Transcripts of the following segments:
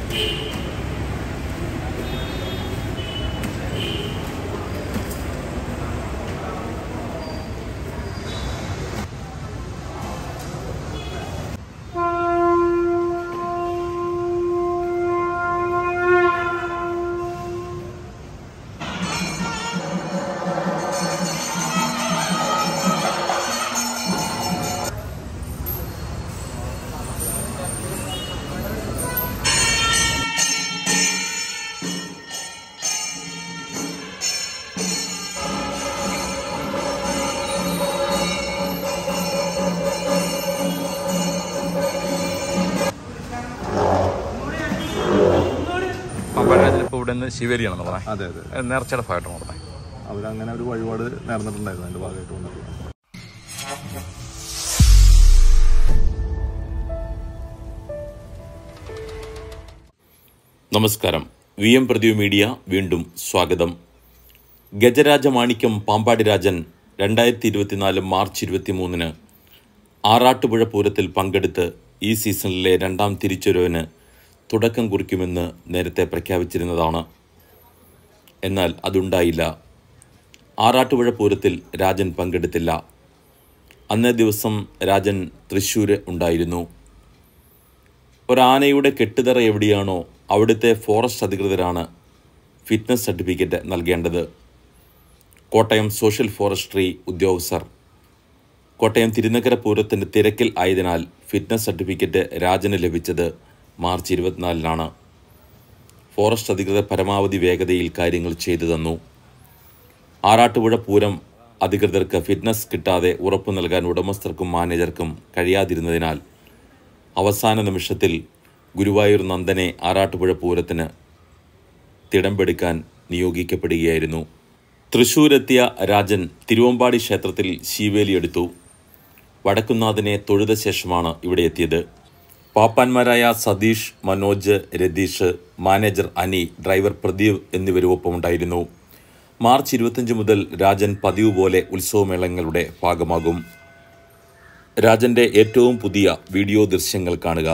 പമ്പരാജിലിപ്പോൾ ഇവിടെ നിന്ന് ശിവേലിയാണെന്ന് പറഞ്ഞത് അതെ അതെ നേർച്ചയുടെ ഭാഗമായിട്ടാണ് പറഞ്ഞത് അവരങ്ങനെ ഒരു വഴിപാട് നേർന്നിട്ടുണ്ടായിരുന്നു അതിന്റെ ഭാഗമായിട്ട് വന്നിട്ടുള്ളത് നമസ്കാരം വി എം പ്രദീപ് മീഡിയ വീണ്ടും സ്വാഗതം ഗജരാജ മാണിക്യം പാമ്പാടി രാജൻ രണ്ടായിരത്തി ഇരുപത്തിനാല് മാർച്ച് ഇരുപത്തിമൂന്നിന് ആറാട്ടുപുഴ പൂരത്തിൽ പങ്കെടുത്ത് ഈ സീസണിലെ രണ്ടാം തിരിച്ചുവരവിന് തുടക്കം കുറിക്കുമെന്ന് നേരത്തെ പ്രഖ്യാപിച്ചിരുന്നതാണ് എന്നാൽ അതുണ്ടായില്ല ആറാട്ടുപുഴ പൂരത്തിൽ രാജൻ പങ്കെടുത്തില്ല അന്നേ ദിവസം രാജൻ തൃശ്ശൂര് ഉണ്ടായിരുന്നു ഒരാനയുടെ കെട്ടുതറ എവിടെയാണോ അവിടുത്തെ ഫോറസ്റ്റ് അധികൃതരാണ് ഫിറ്റ്നസ് സർട്ടിഫിക്കറ്റ് നൽകേണ്ടത് കോട്ടയം സോഷ്യൽ ഫോറസ്ട്രി ഉദ്യോഗസ്ഥർ കോട്ടയം തിരുനക്കര പൂരത്തിൻ്റെ തിരക്കിൽ ആയതിനാൽ ഫിറ്റ്നസ് സർട്ടിഫിക്കറ്റ് രാജന് ലഭിച്ചത് മാർച്ച് ഇരുപത്തിനാലിനാണ് ഫോറസ്റ്റ് അധികൃതർ പരമാവധി വേഗതയിൽ കാര്യങ്ങൾ ചെയ്തു തന്നു ആറാട്ടുപുഴ പൂരം അധികൃതർക്ക് ഫിറ്റ്നസ് കിട്ടാതെ ഉറപ്പു നൽകാൻ ഉടമസ്ഥർക്കും മാനേജർക്കും കഴിയാതിരുന്നതിനാൽ അവസാന നിമിഷത്തിൽ ഗുരുവായൂർ നന്ദനെ ആറാട്ടുപുഴ പൂരത്തിന് തിടമ്പെടുക്കാൻ നിയോഗിക്കപ്പെടുകയായിരുന്നു തൃശൂരെത്തിയ രാജൻ തിരുവമ്പാടി ക്ഷേത്രത്തിൽ ശീവേലിയെടുത്തു വടക്കുന്നാഥനെ തൊഴുത ശേഷമാണ് ഇവിടെ എത്തിയത് പാപ്പാന്മാരായ സതീഷ് മനോജ് രതീഷ് മാനേജർ അനി ഡ്രൈവർ പ്രദീപ് എന്നിവരും ഒപ്പമുണ്ടായിരുന്നു മാർച്ച് ഇരുപത്തഞ്ച് മുതൽ രാജൻ പതിവ് പോലെ ഉത്സവമേളങ്ങളുടെ ഭാഗമാകും രാജന്റെ ഏറ്റവും പുതിയ വീഡിയോ ദൃശ്യങ്ങൾ കാണുക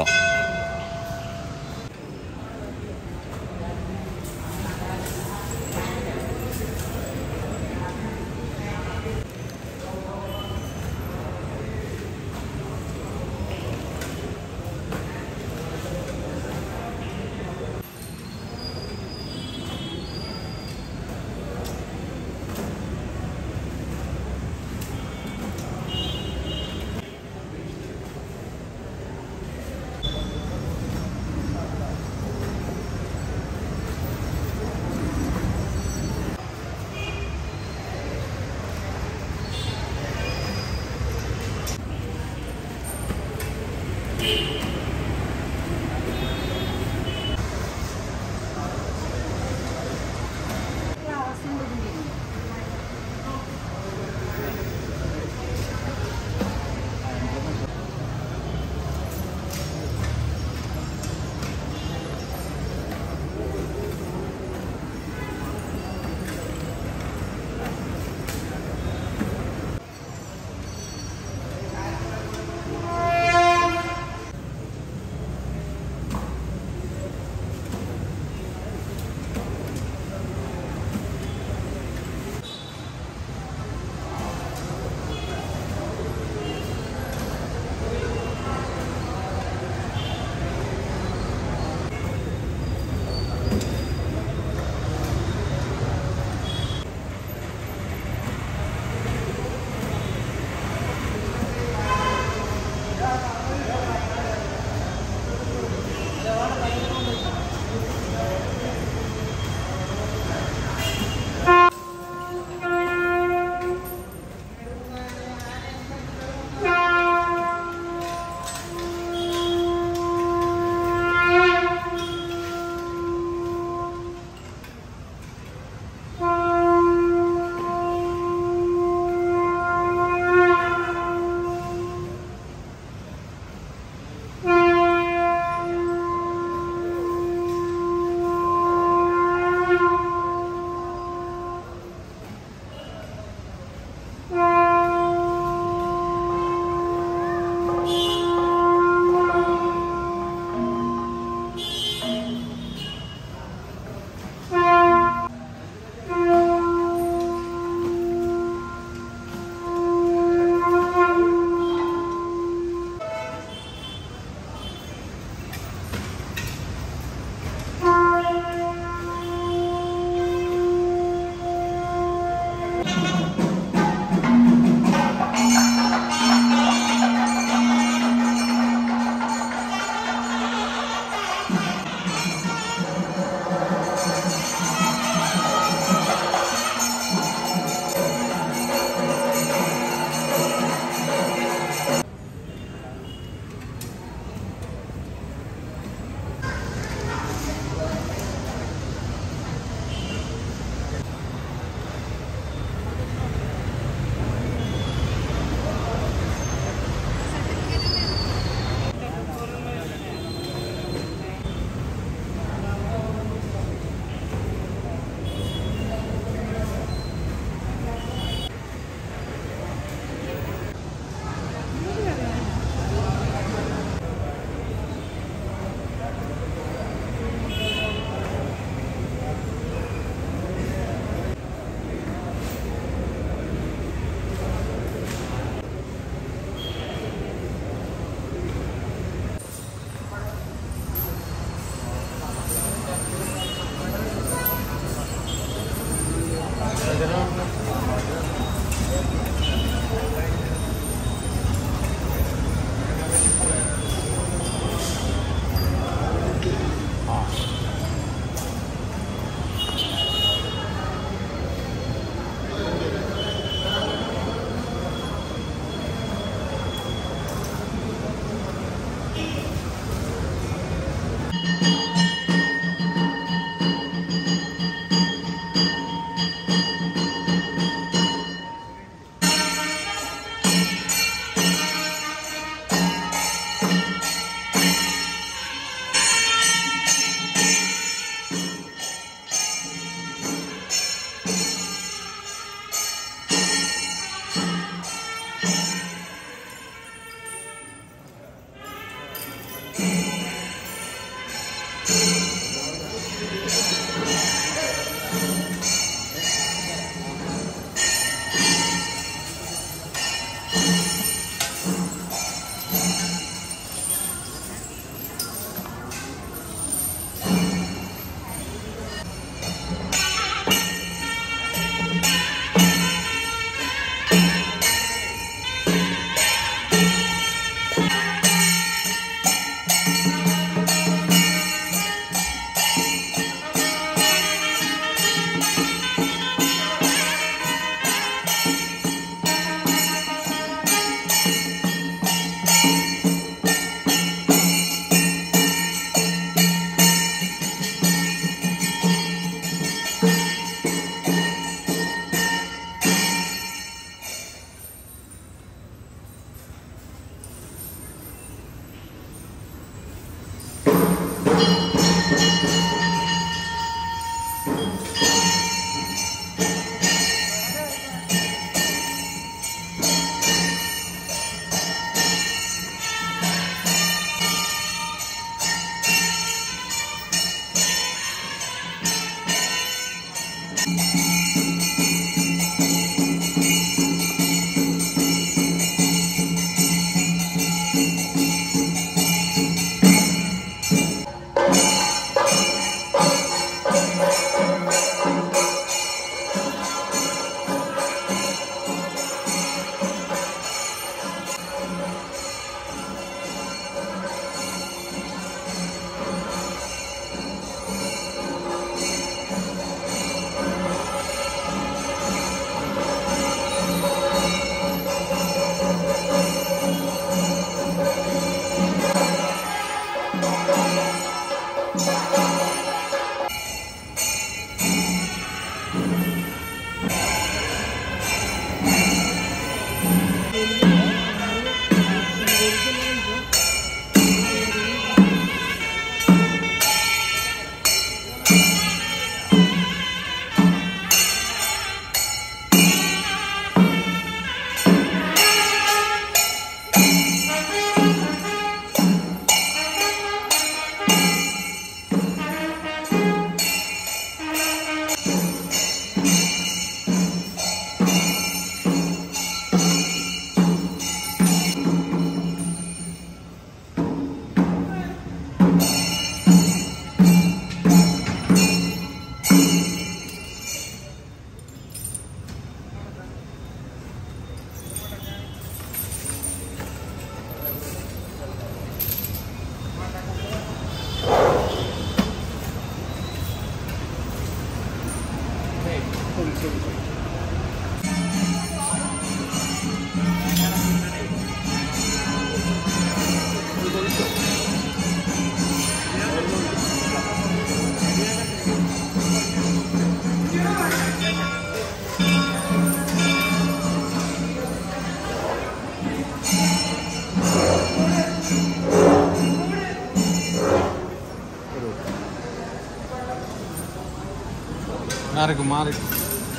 മാറിക്കും മാറിക്കും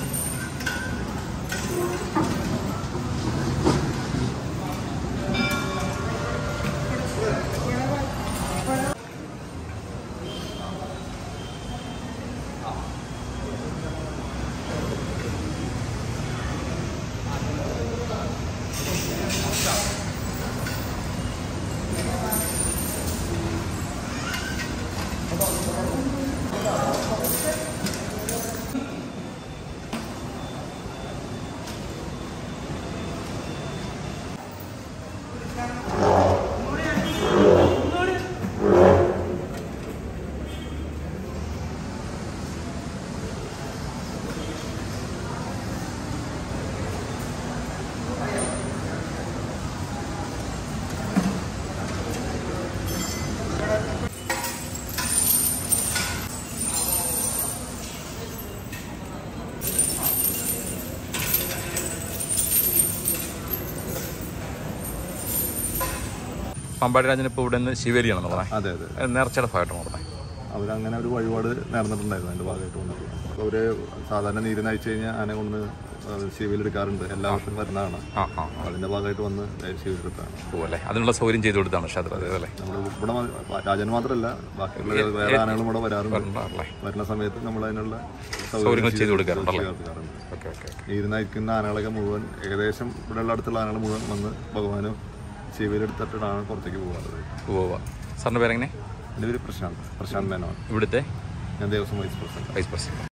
പമ്പാടി രാജൻ ഇപ്പോൾ ഇവിടെ നിന്ന് ശിവേരിയാണെന്ന് പറഞ്ഞത് അതെ അതെ നേർച്ചയുടെ ഭാഗമായിട്ടാണ് പറഞ്ഞത് അവരങ്ങനെ ഒരു വഴിപാട് നേർന്നിട്ടുണ്ടായിരുന്നു അതിൻ്റെ ഭാഗമായിട്ട് വന്നിട്ടുള്ളത് അപ്പോൾ അവർ സാധാരണ നീര് നയിച്ചു കഴിഞ്ഞാൽ ആനെ കൊണ്ട് ശിവയിൽ എടുക്കാറുണ്ട് എല്ലാ വർഷവും വരുന്നതാണ് ആ ആ അതിന്റെ ഭാഗമായിട്ട് വന്ന് ശിവയിൽ എടുത്താണ് ഓ അല്ലേ അതിനുള്ള സൗകര്യം ചെയ്തു കൊടുത്താണ് ക്ഷേത്രം അതെ അല്ലേ നമ്മൾ ഇവിടെ മ- രാജൻ മാത്രമല്ല ബാക്കിയുള്ള വേറെ ആനകളും ഇവിടെ വരാറുണ്ട് അല്ലേ വരുന്ന സമയത്ത് നമ്മൾ അതിനുള്ള സൗകര്യങ്ങൾ ചെയ്തു കൊടുക്കാറുണ്ടല്ലേ കൊടുക്കാറുണ്ട് ഓക്കെ ഓക്കെ ഓക്കെ ഇരുന്നയക്കുന്ന ആനകളൊക്കെ മുഴുവൻ ഏകദേശം ഇവിടെയുള്ള അടുത്തുള്ള ആനകൾ മുഴുവൻ വന്ന് ഭഗവാനും ശിവയിലെടുത്തിട്ടാണ് പുറത്തേക്ക് പോകാറുള്ളത് ഉവ്വ് സാറിൻ്റെ പേരെങ്ങനെ എൻ്റെ പേര് പ്രശാന്ത് പ്രശാന്ത് മേനോൻ ഇവിടുത്തെ ഞാൻ Devaswom vice president vice president